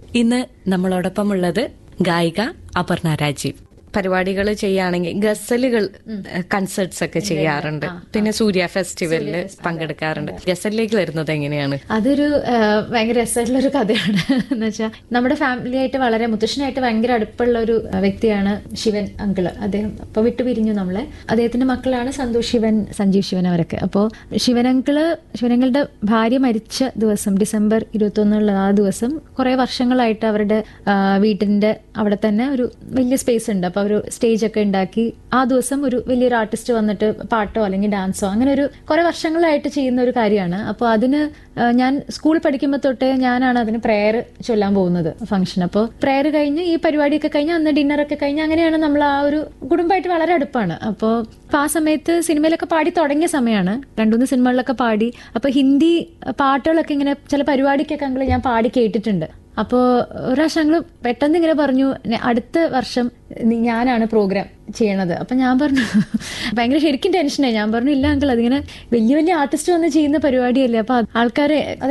ഇന്ന് നമ്മളോടൊപ്പമുള്ളത് ഗായിക അപർണ രാജീവ് പരിപാടികൾ ചെയ്യുകയാണെങ്കിൽ ഗസലുകൾ കൺസേർട്സ് ഒക്കെ ചെയ്യാറുണ്ട് പിന്നെ സൂര്യ ഫെസ്റ്റിവലിൽ പങ്കെടുക്കാറുണ്ട് ഗസലിലേക്ക് വരുന്നത് എങ്ങനെയാണ് അതൊരു ആ, ഭയങ്കര രസമായിട്ടുള്ള ഒരു കഥയാണ് എന്ന് വെച്ചാൽ നമ്മുടെ ഫാമിലി ആയിട്ട് വളരെ മുത്തശ്ശനായിട്ട് ഭയങ്കര അടുപ്പുള്ള ഒരു വ്യക്തിയാണ് ശിവൻ അങ്കിള് അദ്ദേഹം അപ്പൊ വിട്ടുപിരിഞ്ഞു നമ്മളെ അദ്ദേഹത്തിന്റെ മക്കളാണ് സന്തോഷ് ശിവൻ സഞ്ജീവ് ശിവൻ അവരൊക്കെ അപ്പോൾ ശിവൻ അങ്കിള് ശിവനങ്കിളുടെ ഭാര്യ മരിച്ച ദിവസം ഡിസംബർ ഇരുപത്തി ഒന്നുള്ള ആ ദിവസം കുറെ വർഷങ്ങളായിട്ട് അവരുടെ ആ, വീട്ടിന്റെ അവിടെ തന്നെ ഒരു വലിയ സ്പേസ് ഉണ്ട് അപ്പൊ ഒരു സ്റ്റേജ് ഒക്കെ ഉണ്ടാക്കി ആ ദിവസം ഒരു വലിയൊരു ആർട്ടിസ്റ്റ് വന്നിട്ട് പാട്ടോ അല്ലെങ്കിൽ ഡാൻസോ അങ്ങനെ ഒരു കുറെ വർഷങ്ങളായിട്ട് ചെയ്യുന്ന ഒരു കാര്യമാണ് അപ്പോൾ അതിന് ആ, ഞാൻ സ്കൂൾ പഠിക്കുമ്പോൾ തൊട്ടേ ഞാനാണ് അതിന് പ്രെയർ ചൊല്ലാൻ പോകുന്നത് ഫംഗ്ഷൻ അപ്പോൾ പ്രെയർ കഴിഞ്ഞ് ഈ പരിപാടിയൊക്കെ കഴിഞ്ഞ് അന്ന് ഡിന്നറൊക്കെ കഴിഞ്ഞ് അങ്ങനെയാണ് നമ്മൾ ആ ഒരു കുടുംബമായിട്ട് വളരെ അടുപ്പാണ് അപ്പോൾ അപ്പോൾ ആ സമയത്ത് സിനിമയിലൊക്കെ പാടി തുടങ്ങിയ സമയമാണ് രണ്ടുമൂന്ന് സിനിമകളിലൊക്കെ പാടി അപ്പോൾ ഹിന്ദി പാട്ടുകളൊക്കെ ഇങ്ങനെ ചില പരിപാടിക്കൊക്കെ അങ്ങള് ഞാൻ പാടി കേട്ടിട്ടുണ്ട് അപ്പോൾ ഒരു പ്രാവശ്യം ഞങ്ങൾ പെട്ടെന്ന് ഇങ്ങനെ പറഞ്ഞു "നെ- അടുത്ത വർഷം നി- ഞാനാണ് പ്രോഗ്രാം ചെയ്യണത് അപ്പം ഞാൻ പറഞ്ഞു ഭയങ്കര ശരിക്കും ടെൻഷനായി ഞാൻ പറഞ്ഞു ഇല്ല അങ്കിൾ അതിങ്ങനെ വലിയ വലിയ ആർട്ടിസ്റ്റ് വന്ന് ചെയ്യുന്ന പരിപാടിയല്ലേ അപ്പോൾ ആൾക്കാർ